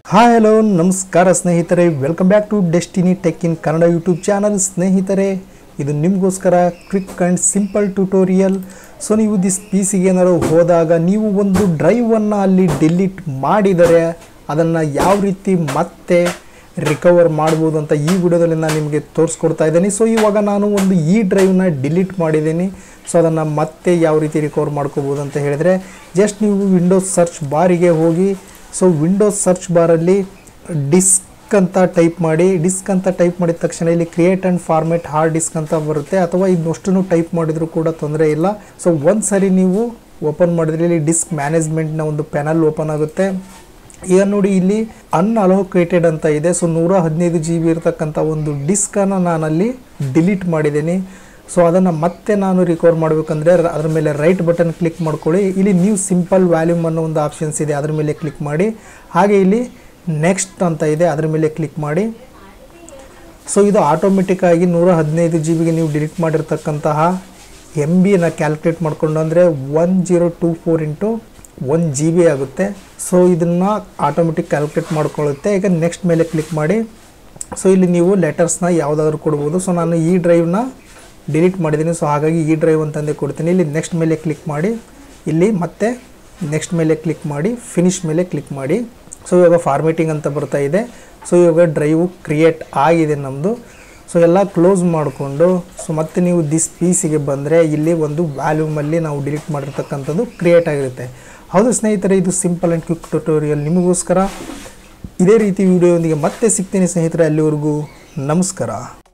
hi hello ನಮಸ್ಕಾರ ಸ್ನೇಹಿತರೆ welcome back to destiny tech in Kannada YouTube channel ಸ್ನೇಹಿತರೆ ಇದು ನಿಮಗೋಸ್ಕರ quick and simple tutorial so ನೀವು ದಿಸ್ ಪಿ ಸಿಗೆ ಏನಾದ್ರು ಹೋದಾಗ ನೀವು ಒಂದು ಡ್ರೈವನ್ನು ಅಲ್ಲಿ ಡಿಲೀಟ್ ಮಾಡಿದರೆ ಅದನ್ನು ಯಾವ ರೀತಿ ಮತ್ತೆ ರಿಕವರ್ ಮಾಡ್ಬೋದು ಅಂತ ಈ ವಿಡಿಯೋದಲ್ಲಿ ನಾನು ನಿಮಗೆ ತೋರಿಸ್ಕೊಡ್ತಾ ಇದ್ದೀನಿ ಸೊ ಇವಾಗ ನಾನು ಒಂದು ಈ ಡ್ರೈವ್ನ ಡಿಲೀಟ್ ಮಾಡಿದ್ದೀನಿ ಸೊ ಅದನ್ನು ಮತ್ತೆ ಯಾವ ರೀತಿ ರಿಕವರ್ ಮಾಡ್ಕೋಬೋದು ಅಂತ ಹೇಳಿದರೆ ಜಸ್ಟ್ ನೀವು ವಿಂಡೋಸ್ ಸರ್ಚ್ ಬಾರಿಗೆ ಹೋಗಿ ಸೊ ವಿಂಡೋಸ್ ಸರ್ಚ್ ಬಾರಲ್ಲಿ ಡಿಸ್ಕ್ ಅಂತ ಟೈಪ್ ಮಾಡಿ ಡಿಸ್ಕ್ ಅಂತ ಟೈಪ್ ಮಾಡಿದ ತಕ್ಷಣ ಇಲ್ಲಿ create and format hard disk ಅಂತ ಬರುತ್ತೆ ಅಥವಾ ಇದನ್ನಷ್ಟು ಟೈಪ್ ಮಾಡಿದರೂ ಕೂಡ ತೊಂದರೆ ಇಲ್ಲ ಸೊ ಒಂದು ಸರಿ ನೀವು ಓಪನ್ ಮಾಡಿದ್ರೆ ಇಲ್ಲಿ ಡಿಸ್ಕ್ ಮ್ಯಾನೇಜ್ಮೆಂಟ್ನ ಒಂದು ಪ್ಯಾನಲ್ ಓಪನ್ ಆಗುತ್ತೆ ಈಗ ನೋಡಿ ಇಲ್ಲಿ ಅನ್ಅಲೋಕೇಟೆಡ್ ಅಂತ ಇದೆ ಸೊ ನೂರ ಹದಿನೈದು ಜಿ ಬಿ ಇರತಕ್ಕಂಥ ಒಂದು ಡಿಸ್ಕನ್ನು ನಾನಲ್ಲಿ ಡಿಲೀಟ್ ಮಾಡಿದ್ದೀನಿ ಸೊ ಅದನ್ನು ಮತ್ತೆ ನಾನು ರಿಕವರ್ ಮಾಡಬೇಕಂದ್ರೆ ಅದ್ರ ಮೇಲೆ ರೈಟ್ ಬಟನ್ ಕ್ಲಿಕ್ ಮಾಡ್ಕೊಳ್ಳಿ ಇಲ್ಲಿ ನೀವು ಸಿಂಪಲ್ ವ್ಯಾಲ್ಯೂಮ್ ಅನ್ನೋ ಒಂದು ಆಪ್ಷನ್ಸ್ ಇದೆ ಅದ್ರ ಮೇಲೆ ಕ್ಲಿಕ್ ಮಾಡಿ ಹಾಗೆ ಇಲ್ಲಿ ನೆಕ್ಸ್ಟ್ ಅಂತ ಇದೆ ಅದ್ರ ಮೇಲೆ ಕ್ಲಿಕ್ ಮಾಡಿ ಸೊ ಇದು ಆಟೋಮೆಟಿಕ್ ಆಗಿ ನೂರ ಹದಿನೈದು ಜಿ ಬಿಗೆ ನೀವು ಡಿಲೀಟ್ ಮಾಡಿರ್ತಕ್ಕಂತಹ ಎಮ್ ಬಿನ ಕ್ಯಾಲ್ಕುಲೇಟ್ ಮಾಡಿಕೊಂಡು ಅಂದರೆ one zero two four into one G B ಆಗುತ್ತೆ ಸೊ ಇದನ್ನು ಆಟೋಮೆಟಿಕ್ ಕ್ಯಾಲ್ಕುಲೇಟ್ ಮಾಡ್ಕೊಳ್ಳುತ್ತೆ ಈಗ ನೆಕ್ಸ್ಟ್ ಮೇಲೆ ಕ್ಲಿಕ್ ಮಾಡಿ ಸೊ ಇಲ್ಲಿ ನೀವು ಲೆಟರ್ಸ್ನ ಯಾವುದಾದ್ರೂ ಕೊಡ್ಬೋದು ಸೊ ನಾನು ಈ ಡ್ರೈವ್ನ ಡಿಲೀಟ್ ಮಾಡಿದ್ದೀನಿ ಸೊ ಹಾಗಾಗಿ ಈ ಡ್ರೈವ್ ಅಂತಂದೇ ಕೊಡ್ತೀನಿ ಇಲ್ಲಿ ನೆಕ್ಸ್ಟ್ ಮೇಲೆ ಕ್ಲಿಕ್ ಮಾಡಿ ಇಲ್ಲಿ ಮತ್ತೆ ನೆಕ್ಸ್ಟ್ ಮೇಲೆ ಕ್ಲಿಕ್ ಮಾಡಿ ಫಿನಿಶ್ ಮೇಲೆ ಕ್ಲಿಕ್ ಮಾಡಿ ಸೊ ಇವಾಗ ಫಾರ್ಮೇಟಿಂಗ್ ಅಂತ ಬರ್ತಾ ಇದೆ ಸೊ ಇವಾಗ ಡ್ರೈವು ಕ್ರಿಯೇಟ್ ಆಗಿದೆ ನಮ್ಮದು ಸೊ ಎಲ್ಲ ಕ್ಲೋಸ್ ಮಾಡಿಕೊಂಡು ಸೊ ಮತ್ತೆ ನೀವು ದಿಸ್ ಪೀಸಿಗೆ ಬಂದರೆ ಇಲ್ಲಿ ಒಂದು ವ್ಯಾಲ್ಯೂಮಲ್ಲಿ ನಾವು ಡಿಲೀಟ್ ಮಾಡಿರ್ತಕ್ಕಂಥದ್ದು ಕ್ರಿಯೇಟ್ ಆಗಿರುತ್ತೆ ಹೌದು ಸ್ನೇಹಿತರೆ ಇದು ಸಿಂಪಲ್ ಆ್ಯಂಡ್ ಕ್ವಿಕ್ ಟ್ಯುಟೋರಿಯಲ್ ನಿಮಗೋಸ್ಕರ ಇದೇ ರೀತಿ ವಿಡಿಯೋದೊಂದಿಗೆ ಮತ್ತೆ ಸಿಗ್ತೀನಿ ಸ್ನೇಹಿತರೆ ಅಲ್ಲಿವರೆಗೂ ನಮಸ್ಕಾರ